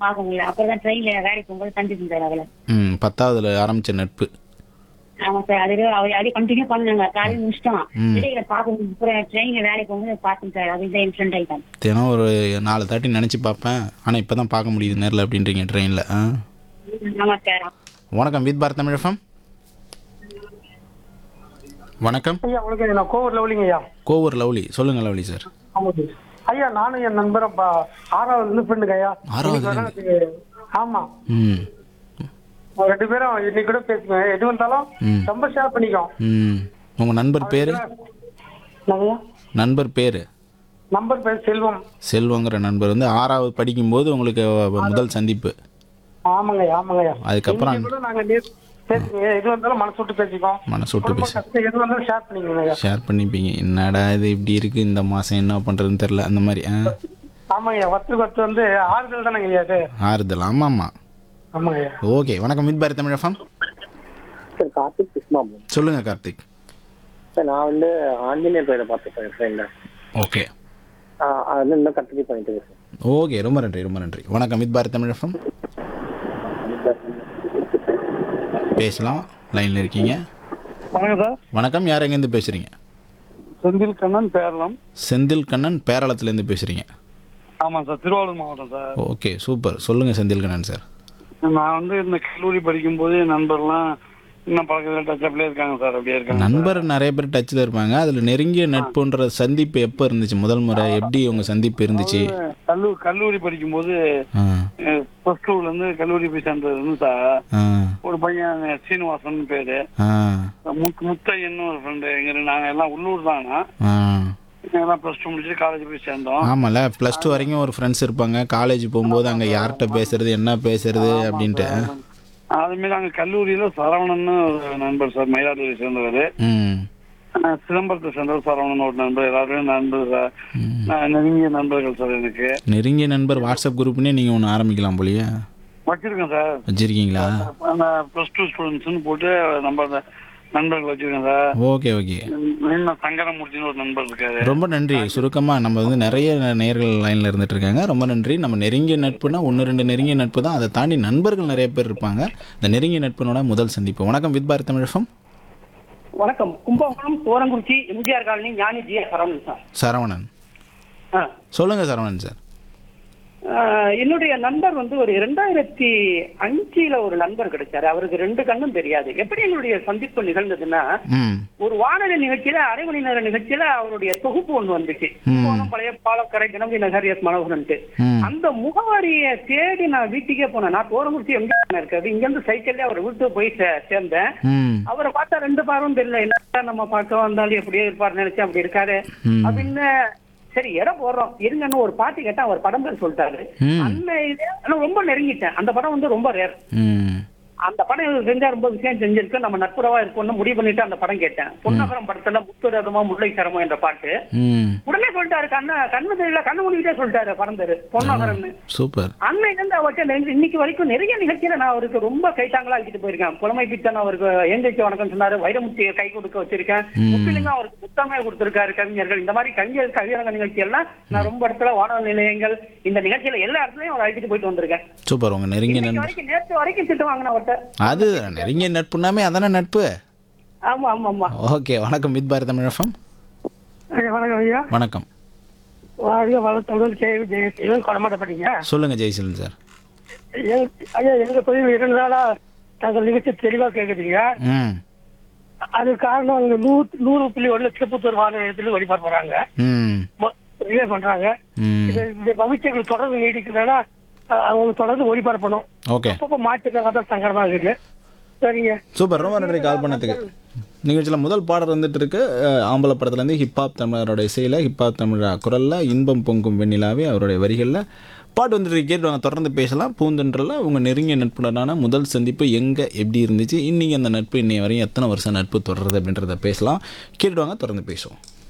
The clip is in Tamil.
பார்க்க முடியல அப்பதான் ட்ரெயின்ல வேலைக்கு போகும்போது சந்திச்சு சார் அவளை ம் பத்தாவதுல ஆரம்பிச்ச நட்பு ஆமா சார் அது அவர் அப்படியே கண்டினியூ பண்ணுங்க காலையில் முடிச்சிட்டோம் ம். இடையில பார்க்க அப்புறம் ட்ரெயின்ல வேலைக்கு போகும்போது பார்த்தேன் சார் அது இந்த இன்சிடென்ட் ஆயிட்டாங்க தினம் ஒரு நாலு தாட்டி நினச்சி பார்ப்பேன் ஆனால் இப்போ தான் பார்க்க முடியுது நேரில் அப்படின்றீங்க ட்ரெயினில் ஆ ஆமா சார் வணக்கம் வித் பாரத் தமிழகம் வணக்கம் ஐயா வணக்கம் நான் கோவர் லவ்லிங்க ஐயா கோவூர் லவ்லி சொல்லுங்கள் லவ்லி சார் ஆமாம் ஐயா நானும் என் நண்பரும் ப- ஆறாவது இருந்து ஃப்ரெண்டுங்க ஐயா ஆறாவதுல இன்னைக்கு வர எனக்கு- ஆமா ம் நாங்க ரெண்டு பேரும் இன்னைக்கு கூட பேசுவேன் எது வந்தாலும் ம். ரொம்ப ஷேர் பண்ணிக்கோம் ம் உங்கள் நண்பர் பேர் நிறையா நண்பர் பேர் நம்பர் பேர் செல்வம் செல்வங்கிற நண்பர் வந்து ஆறாவது படிக்கும்போது உங்களுக்கு முதல் சந்திப்பு ஆமாங்க ஐயா ஆமாங்க ஐயா அதுக்கப்புறம் இன்னைக்கு கூட நாங்க நேத்து பேசுங்க எது வந்தாலும் மனசு விட்டு பேசிக்கோம் மனசு விட்டு ரொம்ப பேச கஷ்டம் எது வந்தாலும் ஷேர் பண்ணிக்கோங்க ஐயா ஷேர் பண்ணிப்பீங்க என்னடா இது இப்படி இருக்குது இந்த மாதம் என்ன பண்ணுறதுன்னு தெரில அந்த மாதிரி ஆ ஆமாங்க ஐயா ஒருத்தருக்கு ஒருத்தர் வந்து ஆறுதல் தானங்க ஐயா அது ஆறுதல் ஆமாம் ஆமாம் ஆமாங்க ஐயா ஓகே வணக்கம் வித் பாரத் தமிழகம் சார் கார்த்திக் கிருஷ்ணாபு சொல்லுங்கள் கார்த்திக் சார் நான் வந்து ஆஞ்சநேயர் கோயிலை பார்த்துருக்கேன் என் ஃப்ரெண்டை ஓகே அது வந்து இன்னும் கண்டினியூ பண்ணிட்டு இருக்கேன் ஓகே ரொம்ப நன்றி ரொம்ப நன்றி வணக்கம் வித் பாரத் தமிழகம் பேசலாம் லைனில் இருக்கீங்க வணக்கம் சார் வணக்கம் யார் எங்கேருந்து பேசுகிறீங்க செந்தில் கண்ணன் பேரளம் செந்தில் கண்ணன் பேரளத்துலேருந்து பேசுகிறீங்க ஆமாம் சார் திருவாரூர் மாவட்டம் சார் ஓகே சூப்பர் சொல்லுங்கள் செந்தில் கண்ணன் சார் நான் வந்து இந்த கல்லூரி படிக்கும்போது என் நண்பர்லாம் இன்னும் பழக்கத்தில் டச்சப்லேயே இருக்காங்க சார் அப்படியே இருக்காங்க நண்பர் நிறைய பேர் டச்சில் இருப்பாங்க அதில் நெருங்கிய நட்புன்ற சந்திப்பு எப்போ இருந்துச்சு முதல் முறை எப்படி உங்கள் சந்திப்பு இருந்துச்சு கல்லூ கல்லூரி படிக்கும்போது ஆ ப்ளஸ் டூல இருந்து கல்லூரி போய் சேர்ந்தது வந்து சார் ஆ ஒரு பையன் சீனிவாசன் பேரு ஆ முத் முத்தையன்னு ஒரு ஃப்ரெண்டு எங்க நாங்க எல்லாம் உள்ளூர் தானா ஆ எல்லாம் ப்ளஸ் டூ முடிச்சுட்டு காலேஜ் போய் சேர்ந்தோம் ஆமாம்ல ப்ளஸ் டூ வரைக்கும் ஒரு ஃப்ரெண்ட்ஸ் இருப்பாங்க காலேஜ் போகும்போது அங்கே யார்கிட்ட பேசுறது என்ன பேசுறது அப்படின்ட்டு அது மாதிரி அங்க கல்லூரியில சரவணன்னு ஒரு நண்பர் சார் மயிலாடுதுறை சேர்ந்தவர் ம் சிதம்பரத்தை சேர்ந்தவர் சரவணன் ஒரு நண்பர் எல்லாருமே நண்பர் சார் நான் நெருங்கிய நண்பர்கள் சார் எனக்கு நெருங்கிய நண்பர் வாட்ஸ்அப் குரூப்னே நீங்கள் ஒன்று ஆரம்பிக்கலாம் போலியே வச்சிருக்கேன் சார் வச்சிருக்கீங்களா அந்த ப்ளஸ் டூ ஸ்டூடெண்ட்ஸ்னு போட்டு நம்ம அந்த நண்பர்கள் வச்சிருக்கேன் சார் ஓகே ஓகே இன்னும் சங்கரமூர்த்தின்னு ஒரு நண்பர் இருக்காரு ரொம்ப நன்றி சுருக்கமாக நம்ம வந்து நிறைய நேர்கள் லைனில் இருந்துட்டு இருக்காங்க ரொம்ப நன்றி நம்ம நெருங்கிய நட்புனா ஒன்று ரெண்டு நெருங்கிய நட்பு தான் அதை தாண்டி நண்பர்கள் நிறைய பேர் இருப்பாங்க இந்த நெருங்கிய நட்பினோட முதல் சந்திப்பு வணக்கம் வித் பாரத் தமிழகம் வணக்கம் Kumbakonam Thorankurichi MGR colony Gnani G Saravanan sir Saravanan ஆ. சொல்லுங்கள் சரவணன் சார் ஆ, என்னுடைய நண்பர் வந்து ஒரு இரண்டாயிரத்தி அஞ்சுல ஒரு நண்பர் கிடைச்சாரு அவருக்கு ரெண்டு கண்ணும் தெரியாது எப்படி எங்களுடைய சந்திப்பு நிகழ்ந்ததுன்னா ம் ஒரு வானொலி நிகழ்ச்சியில அரை மணி நேர நிகழ்ச்சியில அவருடைய தொகுப்பு ஒண்ணு வந்துச்சு கும்பகோணம் பழைய பாலக்கரை கிணம்பி நகர் எஸ் மனோகரன்ட்டு ம் அந்த முகவரியை தேடி நான் வீட்டுக்கே போனேன் நான் தோரங்குறிச்சி எம்ஜிஆர் இருக்காது இங்க இருந்து சைக்கிள்ல அவர் வீட்டுக்கு போய் சே- சேர்ந்தேன் ம் அவரை பார்த்தா ரெண்டு பாரும் தெரியல என்ன நம்ம பார்க்க வந்தாலும் எப்படியோ இருப்பாரு நினைச்சேன் அப்படி இருக்காரு ம். அப்படின்னு சரி இடம் போடுறோம் இருங்கன்னு ஒரு பாட்டு கேட்டா அவர் படம் பேர் சொல்லிட்டாரு ம். அந்த இது ஆனா ரொம்ப நெருங்கிட்டேன் அந்த படம் வந்து ரொம்ப ரேர் ம் அந்த படம் இவர் செஞ்சா ரொம்ப விஷயம் செஞ்சிருக்கு நம்ம நட்புறவா இருக்கும்னு முடிவு பண்ணிட்டு அந்த படம் கேட்டேன் பொன்னகரம் படத்துல முத்துரதமா முல்லை சரமோ என்ற பாட்டு ம் உடனே சொல்லிட்டாரு கண்ண கண்ணு தெரியல கண்ணு மூடிக்கிட்டே சொல்லிட்டாரு படம் பேரு பொன்னகரம்னு சூப்பர் அன்னைக்கு இருந்து அவர்கிட்ட நெருங்கி- இன்னைக்கு வரைக்கும் நிறைய நிகழ்ச்சியில நான் அவருக்கு ரொம்ப கைத்தாங்களா ஆக்கிட்டு போயிருக்கேன் புலமை பித்தன் அவருக்கு எந்திரிக்க வணக்கம் சொன்னாரு வைரமுத்தியை கை கொடுக்க வச்சிருக்கேன் முற்றிலுங்க அவருக்கு புத்தகமே கொடுத்திருக்காரு கவிஞர்கள் இந்த மாதிரி கவிஞர் கவியரங்க நிகழ்ச்சி எல்லாம் நான் ரொம்ப இடத்துல வானொலி நிலையங்கள் இந்த நிகழ்ச்சியில எல்லா இடத்துலயும் அவர் அழைச்சிட்டு போயிட்டு வந்திருக்கேன் சூப்பர் உங்கள் நெருங்கிய இன்னைக்கு நண்பர் வரைக்கும் நேற்று வரைக்கும் திட்டு வாங்கின அவர்கிட்ட அது நெருங்கிய நட்புனாமே அதானே நட்பு ஆமா ஆமா ஆமா ஓகே வணக்கம் வித் பாரத் தமிழகம் வணக்கம் ஐயா வணக்கம் வாழ்க வளத்துடன் கேள்வி ஜெயசீலன் கொடமாட்டப்பட்டீங்க சொல்லுங்கள் ஜெய்சலன் சார் ஐயா எங்க தொழில் இரண்டு நாளா தங்கள் நிகழ்ச்சி தெளிவா கேக்குறீங்க ம் அது காரணம் அங்க நூறு நூறு புள்ளி ஒண்ணு திருப்பத்தூர் வானொலியத்தில் வழிபாடு போறாங்க ம் ரிலே பண்றாங்க ம் இது இந்த பவிச்சைகள் தொடர்ந்து நீடிக்கிறதுனா அஹ், அவங்க தொடர்ந்து ஒளிபரப்பணும் ஓகே அப்பப்போ மாற்றுக்காக தான் சங்கடமா இருக்கு சரிங்க சூப்பர் ரொம்ப நன்றி கால் பண்ணதுக்கு நிகழ்ச்சியில் முதல் பாடல் வந்துட்டு இருக்கு அஹ், ஆம்பளை படத்துலேருந்து ஹிப்ஹாப் தமிழரோட இசையில் ஹிப்ஹாப் தமிழ் குரலில் இன்பம் பொங்கும் வெண்ணிலாவே அவருடைய வரிகளில் பாட்டு வந்துட்டு இருக்கு. கேட்டு வாங்க தொடர்ந்து பேசலாம் பூந்தொன்றில் உங்கள் நெருங்கிய நட்புடனான முதல் சந்திப்பு எங்கே எப்படி இருந்துச்சு இன்றைக்கி அந்த நட்பு இன்னைய வரையும் எத்தனை வருஷம் நட்பு தொடருது அப்படின்றத பேசலாம் கேட்டுட்டு வாங்க தொடர்ந்து பேசுவோம்